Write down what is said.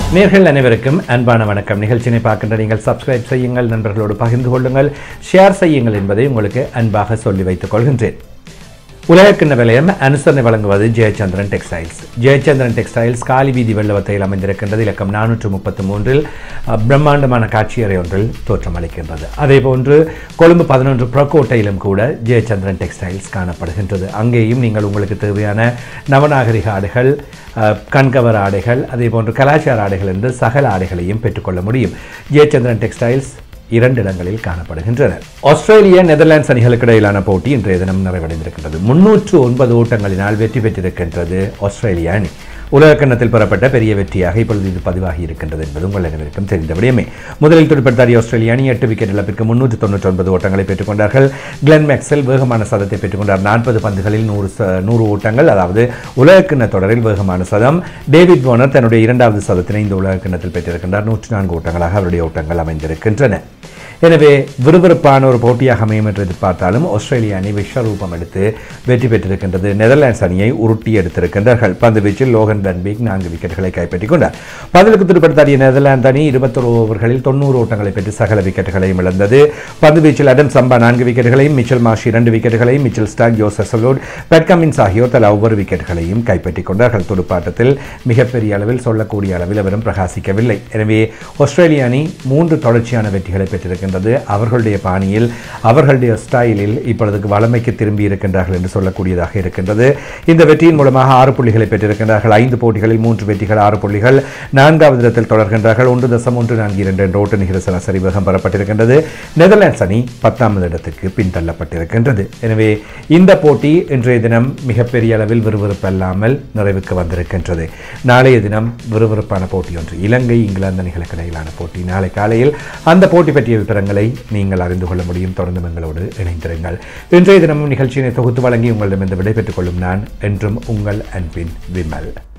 நேர்கள் அனைவருக்கும் அன்பான வணக்கம் நிகழ்ச்சியினை பார்க்கின்ற நீங்கள் சப்ஸ்கிரைப் செய்யுங்கள் நண்பர்களோடு பகிர்ந்து கொள்ளுங்கள் ஷேர் செய்யுங்கள் என்பதை உங்களுக்கு அன்பாக சொல்லி வைத்துக் கொள்கின்றேன் உலகக்கிண்ண விலையம் அனுசரணை வழங்குவது ஜெயச்சந்திரன் டெக்ஸ்டைல்ஸ் ஜெயச்சந்திரன் டெக்ஸ்டைல்ஸ் காலி வீதி வெள்ளவத்தையில் அமைந்திருக்கின்றது இலக்கம் நானூற்று முப்பத்து மூன்றில் அஹ், பிரம்மாண்டமான காட்சியறை ஒன்றில் தோற்றமளிக்கின்றது அதேபோன்று கொழும்பு பதினொன்று புறக்கோட்டையிலும் கூட ஜெயச்சந்திரன் டெக்ஸ்டைல்ஸ் காணப்படுகின்றது அங்கேயும் நீங்கள் உங்களுக்கு தேவையான நவநாகரிக ஆடைகள் அஹ், கண்கவர் ஆடைகள் அதேபோன்று கலாச்சார ஆடைகள் என்று சகல ஆடைகளையும் பெற்றுக்கொள்ள முடியும் ஜெயச்சந்திரன் டெக்ஸ்டைல்ஸ் இரண்டு இடங்களில் காணப்படுகின்றன ஆஸ்திரேலிய நெதர்லாண்ட்ஸ் அணிகளுக்கு இடையிலான போட்டி இன்றைய தினம் நிறைவடைந்திருக்கின்றது முன்னூற்று ஒன்பது ஓட்டங்களினால் வெற்றி பெற்றிருக்கின்றது ஆஸ்திரேலிய அணி உலகக்கண்ணத்தில் பெறப்பட்ட பெரிய வெற்றியாக இப்பொழுது இது பதிவாகி இருக்கின்றது என்பது உங்கள் அனைவருக்கும் தெரிந்த விடயமே முதலில் துடுப்படுத்தாடிய ஆஸ்திரேலிய அணி எட்டு விக்கெட் இழப்பிற்கு முன்னூற்று தொண்ணூற்றி ஒன்பது ஓட்டங்களை பெற்றுக்கொண்டார்கள் கிளென் மேக்ஸெல் வேகமான சதத்தை பெற்றுக்கொண்டார் நாற்பது பந்துகளில் நூறு ச- நூறு ஓட்டங்கள் அதாவது உலகக்கிண்ண தொடரில் வேகமான சதம் டேவிட் வார்னர் தன்னுடைய இரண்டாவது சதத்தினை இந்த உலகக்கிண்ணத்தில் பெற்றிருக்கின்றார் நூற்றி நான்கு ஓட்டங்களாக அவருடைய ஓட்டங்கள் அமைந்திருக்கின்றன எனவே விறுவிறுப்பான ஒரு போட்டியாக அமையும் என்று எதிர்பார்த்தாலும் ஆஸ்திரேலிய அணி விஸ்வரூபம் எடுத்து வெற்றி பெற்றிருக்கின்றது நெதர்லாண்ட்ஸ் அணியை உருட்டி எடுத்திருக்கின்றார்கள் பந்து வீச்சில் லோகன் பென்பீக் நான்கு விக்கெட்டுகளை கைப்பற்றிக் கொண்டார் பதிலுக்கு துடுப்படுத்தாடிய நெதர்லாந்து அணி இருபத்தொரு ஓவர்களில் தொண்ணூறு ஓட்டங்களை பெற்று சகல விக்கெட்டுகளையும் இழந்தது பந்து வீச்சில் அடம் சம்பா நான்கு விக்கெட்டுகளையும் மிச்சல் மாஷ் இரண்டு விக்கெட்டுகளையும் மிச்சல் ஸ்டாக் ஜோசப் சலோட் பெட்கமின்ஸ் ஆகியோர் தலா ஒவ்வொரு விக்கெட்டுகளையும் கைப்பற்றிக் கொண்டார்கள் துடுப்பாட்டத்தில் மிகப்பெரிய அளவில் சொல்லக்கூடிய அளவில் அவரும் பிரகாசிக்கவில்லை எனவே ஆஸ்திரேலிய அணி மூன்று தொடர்ச்சியான வெற்றிகளை பெற்றிருக்கின்றது அவர்களுடைய பாணியில் அவர்களுடைய ஸ்டைலில் இப்பொழுதுக்கு வளமைக்கு திரும்பி இருக்கின்றார்கள் என்று சொல்லக்கூடியதாக இருக்கின்றது இந்த வெற்றியின் மூலமாக ஆறு புள்ளிகளை பெற்றிருக்கின்றார்கள் ஐந்து போட்டிகளில் மூன்று வெற்றிகள் ஆறு புள்ளிகள் நான்காவது இடத்தில் தொடர்கின்றார்கள் ஒன்று தசம் ஒன்று நான்கு இரண்டு என்ற ஓட்ட நிகர சராசரி வேகம் பெறப்பட்டிருக்கின்றது நெதர்லாண்ட்ஸ் அணி பத்தாம் இடத்துக்கு பின்தள்ளப்பட்டிருக்கின்றது எனவே இந்த போட்டி இன்றைய தினம் மிகப்பெரிய அளவில் விறுவிறுப்பல்லாமல் நிறைவுக்கு வந்திருக்கின்றது நாளைய தினம் விறுவிறுப்பான போட்டி ஒன்று இலங்கை இங்கிலாந்து அணிகளுக்கு இடையிலான போட்டி நாளை காலையில் அந்த போட்டி பற்றிய விவரங்களை நீங்கள் அறிந்து கொள்ள முடியும் தொடர்ந்து எங்களோடு இணைந்திருங்கள் இன்றைய தினமும் நிகழ்ச்சியினை தொகுத்து வழங்கி உங்களிடமிருந்து விடைபெற்றுக் கொள்ளும் நான் என்றும் உங்கள் அன்பின் விமல்